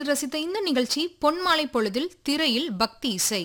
ரசித்த இந்த நிகழ்ச்சி பொன்மாலை பொழுதில் திரையில் பக்தி இசை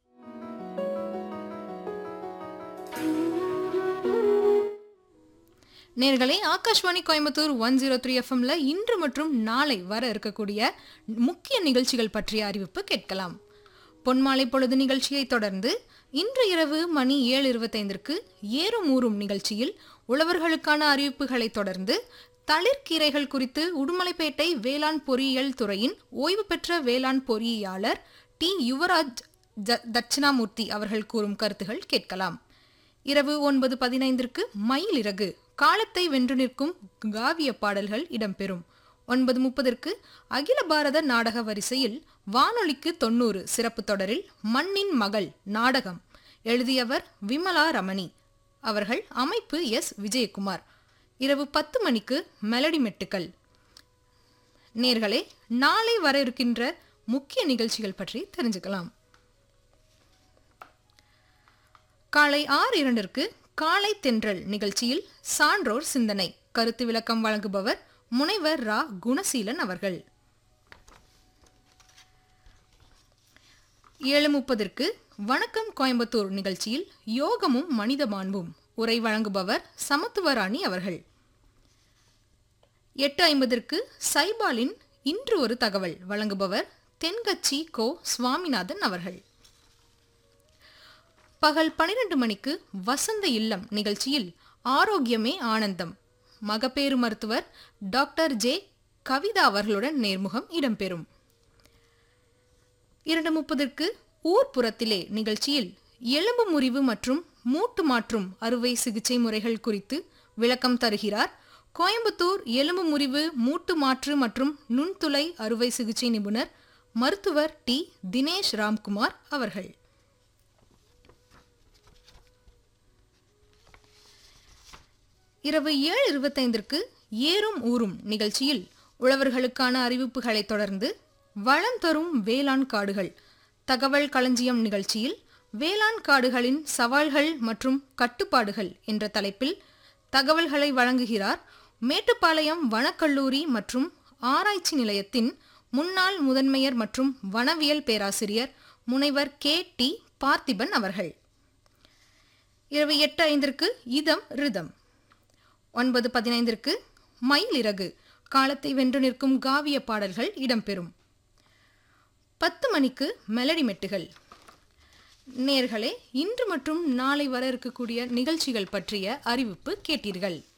நேர்களே Akashvani Coimbatore one zero three எஃப்எம்ல இன்று மற்றும் நாளை வர இருக்கக்கூடிய முக்கிய நிகழ்ச்சிகள் பற்றிய அறிவிப்பு கேட்கலாம் பொன்மாலை பொழுது நிகழ்ச்சியை தொடர்ந்து இன்று இரவு மணி ஏழு இருபத்தைந்திற்கு ஏறும் ஊறும் நிகழ்ச்சியில் உழவர்களுக்கான அறிவிப்புகளை தொடர்ந்து தளிர்கீரைகள் குறித்து உடுமலைப்பேட்டை வேளாண் பொறியியல் துறையின் ஓய்வு பெற்ற வேளாண் பொறியியலாளர் டி யுவராஜ் ஜ- தட்சிணாமூர்த்தி அவர்கள் கூறும் கருத்துகள் கேட்கலாம் இரவு ஒன்பது பதினைந்திற்கு மயில் இறகு காலத்தை வென்று நிற்கும் காவிய பாடல்கள் இடம்பெறும் ஒன்பது முப்பதற்கு அகில பாரத நாடக வரிசையில் வானொலிக்கு தொண்ணூறு சிறப்பு தொடரில் மண்ணின் மகள் நாடகம் எழுதியவர் விமலா ரமணி அவர்கள் அமைப்பு எஸ் விஜயகுமார் இரவு பத்து மணிக்கு மெலடி மெட்டுக்கள் நேர்களே நாளை வர இருக்கின்ற முக்கிய நிகழ்ச்சிகள் பற்றி தெரிஞ்சுக்கலாம் காலை ஆறு இரண்டிற்கு காலை தென்றல் நிகழ்ச்சியில் சான்றோர் சிந்தனை கருத்து விளக்கம் வழங்குபவர் முனைவர் ரா குணசீலன் அவர்கள் ஏழு முப்பதற்கு வணக்கம் கோயம்புத்தூர் நிகழ்ச்சியில் யோகமும் மனித மாண்பும் உரை வழங்குபவர் சமத்துவராணி அவர்கள் எட்டு ஐம்பதற்கு சைபாலின் இன்று ஒரு தகவல் வழங்குபவர் தென்கட்சி கோ சுவாமிநாதன் அவர்கள் பகல் பனிரெண்டு மணிக்கு வசந்த இல்லம் நிகழ்ச்சியில் ஆரோக்கியமே ஆனந்தம் மகப்பேறு மருத்துவர் டாக்டர் ஜே கவிதா அவர்களுடன் நேர்முகம் இடம்பெறும் இரண்டு முப்பதற்கு ஊர்ப்புறத்திலே நிகழ்ச்சியில் எலும்பு முறிவு மற்றும் மூட்டு மாற்றும் அறுவை சிகிச்சை முறைகள் குறித்து விளக்கம் தருகிறார் கோயம்புத்தூர் எலும்பு முறிவு மூட்டு மாற்று மற்றும் நுண்துளை அறுவை சிகிச்சை நிபுணர் மருத்துவர் டி தினேஷ் ராம்குமார் அவர்கள் இரவு ஏழு இருபத்தைந்திற்கு ஏறும் ஊறும் நிகழ்ச்சியில் உழவர்களுக்கான அறிவிப்புகளை தொடர்ந்து வளம் தரும் வேளாண் காடுகள் தகவல் களஞ்சியம் நிகழ்ச்சியில் வேளாண் காடுகளின் சவால்கள் மற்றும் கட்டுப்பாடுகள் என்ற தலைப்பில் தகவல்களை வழங்குகிறார் மேட்டுப்பாளையம் வனக்கல்லூரி மற்றும் ஆராய்ச்சி நிலையத்தின் முன்னாள் முதன்மையர் மற்றும் வனவியல் பேராசிரியர் முனைவர் கே டி பார்த்திபன் அவர்கள் இரவு எட்டு ஐந்திற்கு இதம் ரிதம் ஒன்பது பதினைந்திற்கு மயில் இறகு காலத்தை வென்று நிற்கும் காவிய பாடல்கள் இடம்பெறும் பத்து மணிக்கு மெலடி மெட்டுகள் நேர்களே இன்று மற்றும் நாளை வர இருக்கக்கூடிய நிகழ்ச்சிகள் பற்றிய அறிவிப்பு கேட்டீர்கள்